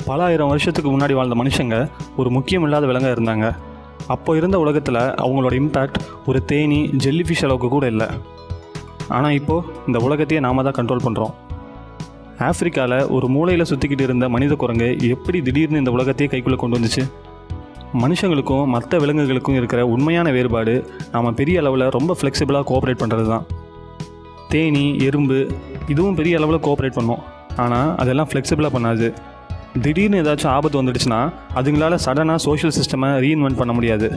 பல ஆயிரம் வருஷத்துக்கு முன்னாடி வாழ்ந்த மனுஷங்க ஒரு முக்கியமில்லாத விலங்காக இருந்தாங்க அப்போ இருந்த உலகத்தில் அவங்களோட இம்பேக்ட் ஒரு தேனி ஜெல்லிஃபிஷ் அளவுக்கு கூட இல்லை ஆனால் இப்போது இந்த உலகத்தையே நாம தான் கண்ட்ரோல் பண்ணுறோம் ஆப்பிரிக்காவில் ஒரு மூலையில் சுற்றிக்கிட்டு இருந்த மனித குரங்கு எப்படி திடீர்னு இந்த உலகத்தையே கைக்குள்ளே கொண்டு வந்துச்சு மனுஷங்களுக்கும் மற்ற விலங்குகளுக்கும் இருக்கிற உண்மையான வேறுபாடு நாம் பெரிய அளவில் ரொம்ப ஃப்ளெக்சிபிளாக கோஆப்ரேட் பண்ணுறது தான் தேனி எறும்பு இதுவும் பெரிய அளவில் கோஆப்ரேட் பண்ணும் ஆனால் அதெல்லாம் ஃப்ளெக்சிபிளாக பண்ணாது திடீர்னு ஏதாச்சும் ஆபத்து வந்துடுச்சுன்னா அதுங்களால சடனாக சோஷியல் சிஸ்டமை ரீஇன்வென்ட் பண்ண முடியாது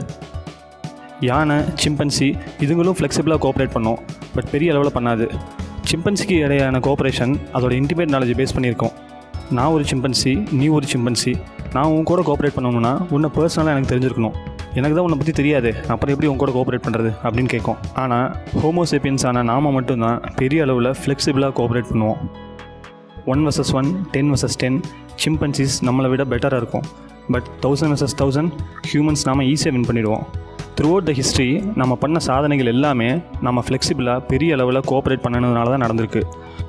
யானை சிம்பன்சி இதுங்களும் ஃப்ளெக்சிபிளாக கோஆப்ரேட் பண்ணும் பட் பெரிய அளவில் பண்ணாது சிம்பன்சிக்கு இடையான கோஆப்ரேஷன் அதோட இன்டிமேட் நாலேஜ் பேஸ் பண்ணியிருக்கோம் நான் ஒரு சிம்பன்சி நீ ஒரு சிம்பன்சி நான் உன் கூட கோஆப்ரேட் பண்ணணும்னா உன்னை பர்சனலாக எனக்கு தெரிஞ்சிருக்கணும் எனக்கு தான் உன்னை பற்றி தெரியாது அப்புறம் எப்படி உன் கூட கோஆப்ரேட் பண்ணுறது அப்படின்னு கேட்கும் ஆனால் ஹோமோசேப்பியன்ஸான நாம மட்டும்தான் பெரிய அளவில் ஃப்ளெக்சிபிளாக கோஆப்ரேட் பண்ணுவோம் one versus one ten versus ten chimpanzees நம்மளை விட பெட்டராக இருக்கும் but thousand versus thousand humans நாம ஈஸியாக வின் பண்ணிடுவோம் த்ரூ அவுட் த ஹிஸ்ட்ரி நம்ம பண்ண சாதனைகள் எல்லாமே நம்ம ஃப்ளெக்சிபிளாக பெரிய அளவில் கோஆப்ரேட் பண்ணணுனால தான் நடந்திருக்கு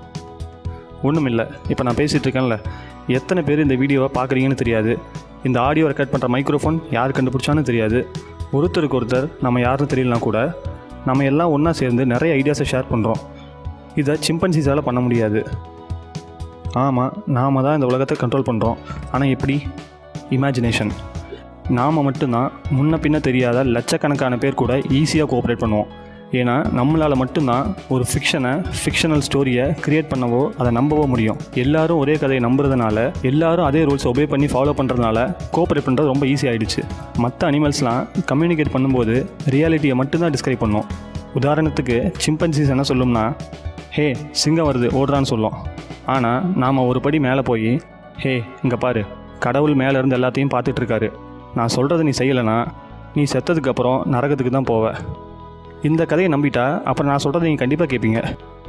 ஒன்றும் இல்லை இப்போ நான் பேசிகிட்டு இருக்கேன்ல எத்தனை பேர் இந்த வீடியோவை பார்க்குறீங்கன்னு தெரியாது இந்த ஆடியோ ரெக்கார்ட் பண்ணுற மைக்ரோஃபோன் யார் கண்டுபிடிச்சான்னு தெரியாது ஒருத்தருக்கு ஒருத்தர் நம்ம யாருன்னு தெரியலனா கூட நம்ம எல்லாம் ஒன்றா சேர்ந்து நிறைய ஐடியாஸை ஷேர் பண்ணுறோம் இதை சிம்பன்சிஸால் பண்ண முடியாது ஆமாம் நாம தான் இந்த உலகத்தை கண்ட்ரோல் பண்ணுறோம் ஆனால் எப்படி இமேஜினேஷன் நாம் மட்டும்தான் முன்ன பின்ன தெரியாத லட்சக்கணக்கான பேர் கூட ஈஸியாக கோஆப்ரேட் பண்ணுவோம் ஏன்னா நம்மளால் மட்டும்தான் ஒரு ஃபிக்ஷனை ஃபிக்ஷனல் ஸ்டோரியை கிரியேட் பண்ணவோ அதை நம்பவோ முடியும் எல்லாரும் ஒரே கதையை நம்புறதுனால எல்லாரும் அதே ரூல்ஸ் ஒபே பண்ணி ஃபாலோ பண்ணுறதுனால கோஆப்ரேட் பண்ணுறது ரொம்ப ஈஸி ஆயிடுச்சு மற்ற அனிமல்ஸ்லாம் கம்யூனிகேட் பண்ணும்போது ரியாலிட்டியை மட்டும்தான் டிஸ்கிரைப் பண்ணும் உதாரணத்துக்கு சிம்பன்சிஸ் என்ன சொல்லும்னா ஹே சிங்கம் வருது ஓடுறான்னு சொல்லும் ஆனால் நாம் ஒரு படி மேலே போய் ஹே இங்கே பாரு கடவுள் மேலே இருந்து எல்லாத்தையும் பார்த்துட்டு இருக்காரு நான் சொல்கிறத நீ செய்யலைன்னா நீ செத்ததுக்கு அப்புறம் நரகத்துக்கு தான் போவ இந்த கதையை நம்பிட்டா அப்புறம் நான் சொல்கிறத நீங்கள் கண்டிப்பாக கேட்பீங்க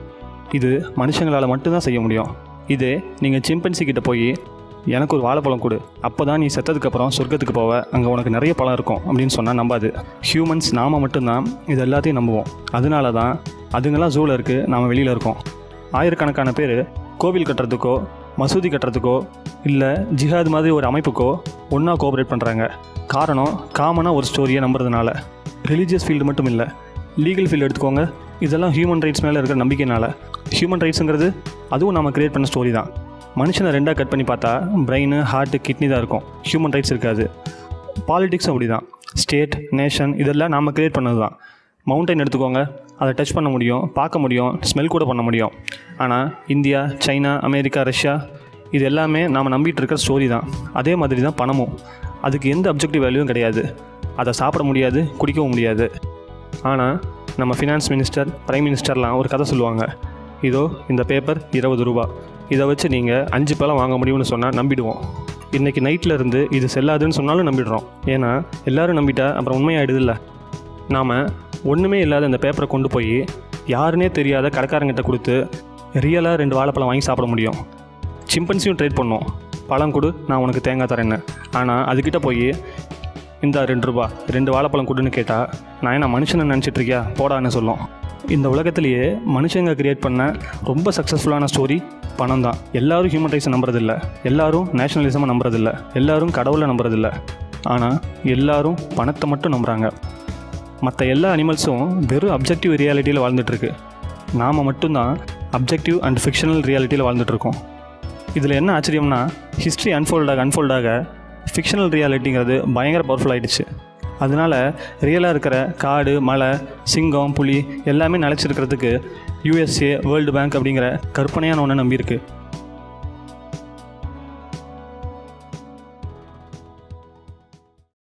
இது மனுஷங்களால் மட்டும்தான் செய்ய முடியும் இது நீங்கள் சிம்பன்சி கிட்ட போய் எனக்கு ஒரு வாழைப்பழம் கொடு அப்போ தான் நீ செத்ததுக்கப்புறம் சொர்க்கத்துக்கு போவ அங்கே உனக்கு நிறைய பழம் இருக்கும் அப்படின்னு சொன்னால் நம்பாது ஹியூமன்ஸ் நாம மட்டும்தான் இது எல்லாத்தையும் நம்புவோம் அதனால தான் அதுங்கெல்லாம் ஜூவில் இருக்குது நாம் வெளியில் இருக்கோம் ஆயிரக்கணக்கான பேர் கோவில் கட்டுறதுக்கோ மசூதி கட்டுறதுக்கோ இல்லை ஜிஹாத் மாதிரி ஒரு அமைப்புக்கோ ஒன்றா கோஆப்ரேட் பண்ணுறாங்க காரணம் காமனாக ஒரு ஸ்டோரியை நம்புறதுனால ரிலீஜியஸ் ஃபீல்டு மட்டும் இல்லை லீகல் ஃபீல்டு எடுத்துக்கோங்க இதெல்லாம் ஹியூமன் ரைட்ஸ் மேலே இருக்கிற நம்பிக்கைனால ஹியூமன் ரைட்ஸுங்கிறது அதுவும் நம்ம கிரியேட் பண்ண ஸ்டோரி தான் மனுஷனை ரெண்டாக கட் பண்ணி பார்த்தா பிரெயின் ஹார்ட்டு கிட்னி தான் இருக்கும் ஹியூமன் ரைட்ஸ் இருக்காது பாலிடிக்ஸும் அப்படி தான் ஸ்டேட் நேஷன் இதெல்லாம் நாம் கிரியேட் பண்ணது தான் மவுண்டைன் எடுத்துக்கோங்க அதை டச் பண்ண முடியும் பார்க்க முடியும் ஸ்மெல் கூட பண்ண முடியும் ஆனால் இந்தியா சைனா அமெரிக்கா ரஷ்யா இது எல்லாமே நாம் நம்பிட்டு இருக்கிற ஸ்டோரி தான் அதே மாதிரி தான் பணமும் அதுக்கு எந்த அப்ஜெக்டிவ் வேல்யூவும் கிடையாது அதை சாப்பிட முடியாது குடிக்கவும் முடியாது ஆனால் நம்ம ஃபினான்ஸ் மினிஸ்டர் பிரைம் மினிஸ்டர்லாம் ஒரு கதை சொல்லுவாங்க இதோ இந்த பேப்பர் இருபது ரூபா இதை வச்சு நீங்கள் அஞ்சு பழம் வாங்க முடியும்னு சொன்னால் நம்பிடுவோம் இன்றைக்கி நைட்டில் இருந்து இது செல்லாதுன்னு சொன்னாலும் நம்பிடுறோம் ஏன்னா எல்லாரும் நம்பிட்டா அப்புறம் உண்மையாயிடுதில்ல நாம் ஒன்றுமே இல்லாத இந்த பேப்பரை கொண்டு போய் யாருன்னே தெரியாத கடைக்காரங்கிட்ட கொடுத்து ரியலாக ரெண்டு வாழைப்பழம் வாங்கி சாப்பிட முடியும் சிம்பன்சியும் ட்ரேட் பண்ணோம் பழம் கொடு நான் உனக்கு தேங்காய் தரேன்னு ஆனால் அதுக்கிட்ட போய் இந்த ரெண்டு ரூபா ரெண்டு வாழைப்பழம் கொடுன்னு கேட்டால் நான் என்ன மனுஷனை நினச்சிட்டு இருக்கியா போடான்னு சொல்லும் இந்த உலகத்திலேயே மனுஷங்க கிரியேட் பண்ண ரொம்ப சக்ஸஸ்ஃபுல்லான ஸ்டோரி பணம் தான் எல்லாரும் ஹியூமன் ரைட்ஸை நம்புறதில்ல எல்லாரும் நேஷனலிசமை நம்புறதில்ல எல்லாரும் கடவுளை நம்புறதில்ல ஆனால் எல்லாரும் பணத்தை மட்டும் நம்புகிறாங்க மற்ற எல்லா அனிமல்ஸும் வெறும் அப்ஜெக்டிவ் ரியாலிட்டியில் வாழ்ந்துட்டுருக்கு நாம் மட்டும்தான் அப்ஜெக்டிவ் அண்ட் ஃபிக்ஷனல் ரியாலிட்டியில் வாழ்ந்துட்டுருக்கோம் இதில் என்ன ஆச்சரியம்னா ஹிஸ்ட்ரி அன்ஃபோல்டாக அன்ஃபோல்டாக ஃபிக்ஷனல் ரியாலிட்டிங்கிறது பயங்கர பவர்ஃபுல் ஆகிடுச்சு அதனால் ரியலாக இருக்கிற காடு மலை சிங்கம் புலி எல்லாமே நிலச்சிருக்கிறதுக்கு யூஎஸ்ஏ வேர்ல்டு பேங்க் அப்படிங்கிற கற்பனையான ஒன்று நம்பியிருக்கு